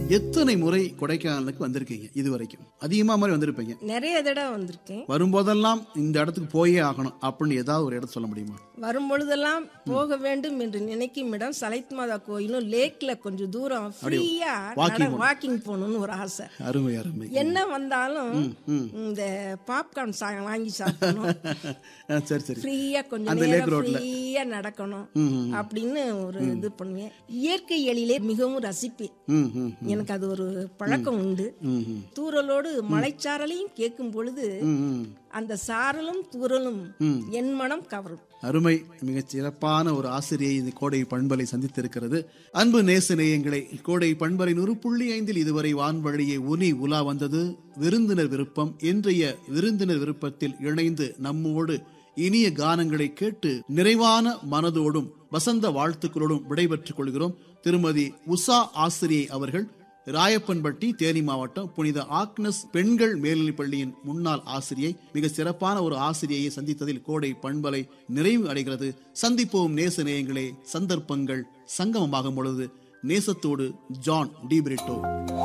எத்தனை முறை கொடைக்கானலுக்கு வந்திருக்கீங்க இது வரைக்கும் அதிகமா மாதிரி வந்திருப்பீங்க நிறைய தடவை வந்திருக்கேன் வரும்போதெல்லாம் இந்த இடத்துக்கு போயே ஆகணும் அப்படின்னு ஏதாவது ஒரு இடத்த சொல்ல முடியுமா வரும் பொழுதெல்லாம் போக வேண்டும் என்று நினைக்கும் இடம் சலைத் மாதா கோயிலும் லேக்ல கொஞ்சம் தூரம் ஃப்ரீயா walking வாக்கிங் போகணும்னு ஒரு ஆசை அருமை அருமை என்ன வந்தாலும் இந்த பாப்கார்ன் சா வாங்கி சாப்பிடணும் ஆ, சரி சரி ஃப்ரீயா கொஞ்சம் அந்த லேக் நேரம் ரோட்ல. ஃப்ரீயா நடக்கணும் அப்படின்னு ஒரு இது பண்ணுவேன் இயற்கை எழிலே மிகவும் ரசிப்பேன் ம் ம் எனக்கு அது ஒரு பழக்கம் உண்டு தூறலோடு மலைச்சாரலையும் கேட்கும் பொழுது ம், ம் அந்த சாரலும் தூறலும் என் மனம் கவரும் அருமை மிகச் சிறப்பான ஒரு ஆசிரியை இந்த கோடை பண்பலை சந்தித்திருக்கிறது அன்பு நேச நேயங்களே கோடை பண்பலை நூறு புள்ளி ஐந்தில் இதுவரை வான்வழியே உனி உலா வந்தது விருந்தினர் விருப்பம் இன்றைய விருந்தினர் விருப்பத்தில் இணைந்து நம்மோடு இனிய கானங்களை கேட்டு நிறைவான மனதோடும் வசந்த வாழ்த்துக்களோடும் விடைபெற்றுக் கொள்கிறோம் திருமதி உஷா ஆசிரியை அவர்கள் ராயப்பன்பட்டி தேனி மாவட்டம் புனித ஆக்னஸ் பெண்கள் மேல்நிலைப் பள்ளியின் முன்னாள் ஆசிரியை மிக சிறப்பான ஒரு ஆசிரியையை சந்தித்ததில் கோடை பண்பலை நிறைவு அடைகிறது சந்திப்போம் நேச நேயங்களே சந்தர்ப்பங்கள் சங்கமமாகும் பொழுது நேசத்தோடு ஜான் டிபிரிட்டோ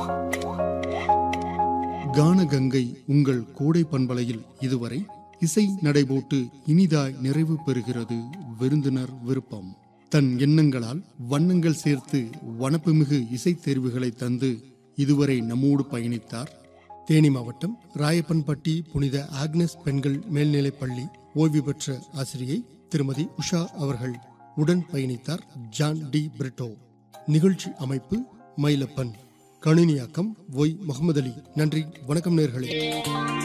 கானகங்கை உங்கள் கோடை பண்பலையில் இதுவரை இசை நடைபோட்டு இனிதாய் நிறைவு பெறுகிறது விருந்தினர் விருப்பம் தன் எண்ணங்களால் வண்ணங்கள் சேர்த்து வனப்புமிகு இசைத் தேர்வுகளை தந்து இதுவரை நம்மோடு பயணித்தார் தேனி மாவட்டம் ராயப்பன்பட்டி புனித ஆக்னஸ் பெண்கள் மேல்நிலைப் பள்ளி ஓய்வு பெற்ற ஆசிரியை திருமதி உஷா அவர்கள் உடன் பயணித்தார் ஜான் டி பிரிட்டோ நிகழ்ச்சி அமைப்பு மயிலப்பன் கணினியாக்கம் ஒய் முகமது அலி நன்றி வணக்கம் நேர்களே